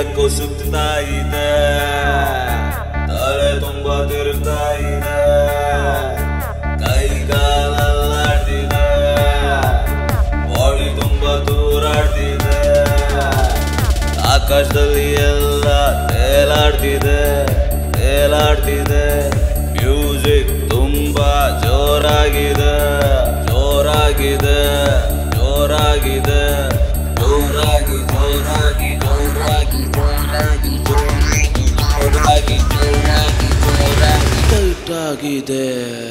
ಯಾಕೋ ಸುತ್ತಾ ಇದೆ ತಲೆ ತುಂಬಾ ತಿರುಗ್ತಾ ಇದೆ ಕೈ ಕಾಲಲ್ಲಾಡ್ತಿದೆ ಬಾಡಿ ತುಂಬಾ ದೂರಾಡ್ತಿದೆ ಆಕಾಶದಲ್ಲಿ ಎಲ್ಲ ತೇಲಾಡ್ತಿದೆ ತೇಲಾಡ್ತಿದೆ ಮ್ಯೂಸಿಕ್ ತುಂಬಾ ಜೋರಾಗಿದೆ ಜೋರಾಗಿದೆ ಜೋರಾಗಿದೆ ಜೋರಾಗಿ ಜೋರಾಗಿ ಜೋರಾಗಿ ಜೋರಾಗಿ ಜೋರಾಗಿ ಜೋರಾಗಿ ಜೋರಾಗಿ ಜೋರಾಗಿ ಟೈಟ್ ಆಗಿದೆ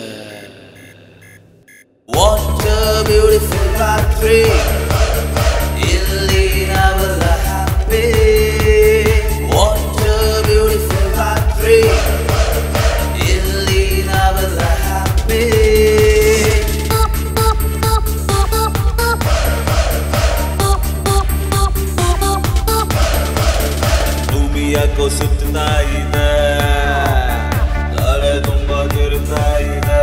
What a beautiful country ಇಲ್ಲಿ ನಾವೆಲ್ಲ happy What a beautiful country ಇಲ್ಲಿ ನಾವೆಲ್ಲ happy ಭೂಮಿ ಯಾಕೋ ಸುತ್ತಾ ಇದೆ ತಲೆ ತುಂಬಾ ತಿರುಗ್ತಾ ಇದೆ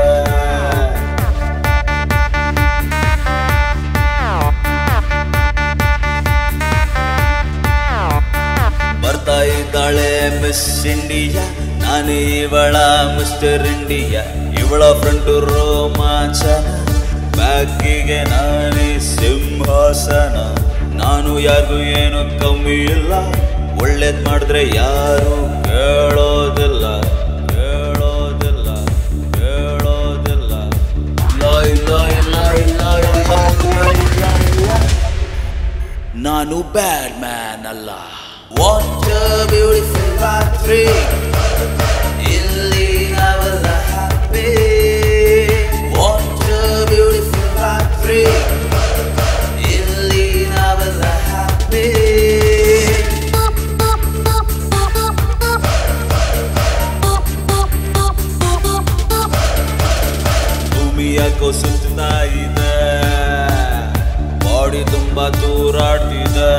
ಬರ್ತಾ ಇದ್ದಾಳೆ ಮಿಸ್ ಇಂಡಿಯಾ ನಾನು ಇವಳ ಮಿಸ್ಟರ್ ಇಂಡಿಯಾ ಇವಳ ಫ್ರಂಟ್ ರೋಮಾಂಚನ ಬ್ಯಾಗಿಗೆ ನಾನೇ ಸಿಂಹಾಸನ ನಾನು ಯಾರಿಗೂ ಏನು ಕಮ್ಮಿ ಇಲ್ಲ ಒಳ್ಳೇದ್ ಮಾಡಿದ್ರೆ ಯಾರು ಕೇಳೋದಿಲ್ಲ ಕೇಳೋದಿಲ್ಲ ಕೇಳೋದಿಲ್ಲ ಇಲ್ಲ ಇಲ್ಲ ಇಲ್ಲ ಇಲ್ಲ ಇಲ್ಲ ಇಲ್ಲ ಇಲ್ಲ ನಾನು ಬ್ಯಾಡ್ ಮ್ಯಾನ್ ಅಲ್ಲ ವಾಟ್ ಬ್ಯೂಟಿಫುಲ್ ರಾತ್ರಿ ಇಲ್ಲಿ ನಾವೆಲ್ಲ ಹ್ಯಾಪಿ ವಾಟ್ ಬ್ಯೂಟಿಫುಲ್ ರಾತ್ರಿ ಇಲ್ಲಿ ನಾವೆಲ್ಲ ಹ್ಯಾಪಿ ಭೂಮಿ ಯಾಕೋ ಸುತ್ತಾ ಇದೆ ಬಾಡಿ ತುಂಬಾ ದೂರಾಡ್ತಿದೆ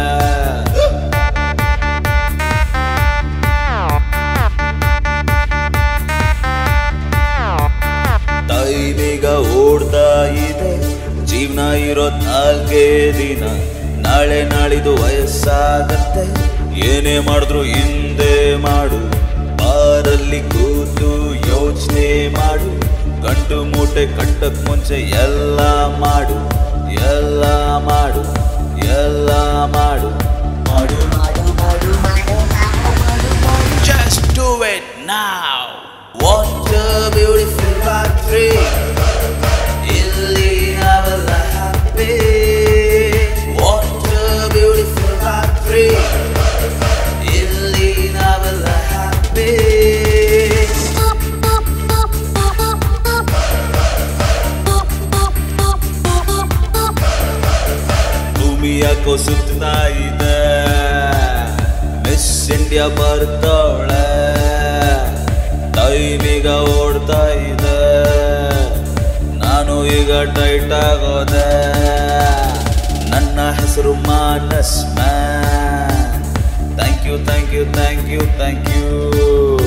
ಟೈಮೀಗ ಓಡ್ತಾ ಇದೆ ಜೀವನ ಇರೋ ನಾಲ್ಕೇ ದಿನ ನಾಳೆ ನಾಳಿದು ವಯಸ್ಸಾಗತ್ತೆ ಏನೇ ಮಾಡಿದ್ರು ಹಿಂದೆ ಮಾಡು ಬಾರಲ್ಲಿ ಕೂತು ಯೋಚನೆ ಮಾಡು ಗಂಟು ಮೂಟೆ ಕಟ್ಟಕ್ ಮುಂಚೆ ಎಲ್ಲ ಮಾಡು ಎಲ್ಲ ಮಾಡು ಎಲ್ಲ ಮಾಡು ಮಾಡು ಮಾಡು ಮಾಡು Just do it now. What a beautiful country. ಇಲ್ಲಿ ನಾವೆಲ್ಲ happy. What a beautiful country. ಇಲ್ಲಿ ನಾವೆಲ್ಲ happy. ಭೂಮಿ ಯಾಕೋ ಸುತ್ತಾ ಇದೆ ಮಿಸ್ ಇಂಡಿಯಾ ಬರ್ತಾಳೆ ಟೈಮೀಗ ಓಡ್ತಾ ಇದೆ ನಾನು ಈಗ ಟೈಟ್ ಆಗೋದೆ ನನ್ನ ಹೆಸರು Manas man thank you thank you thank you thank you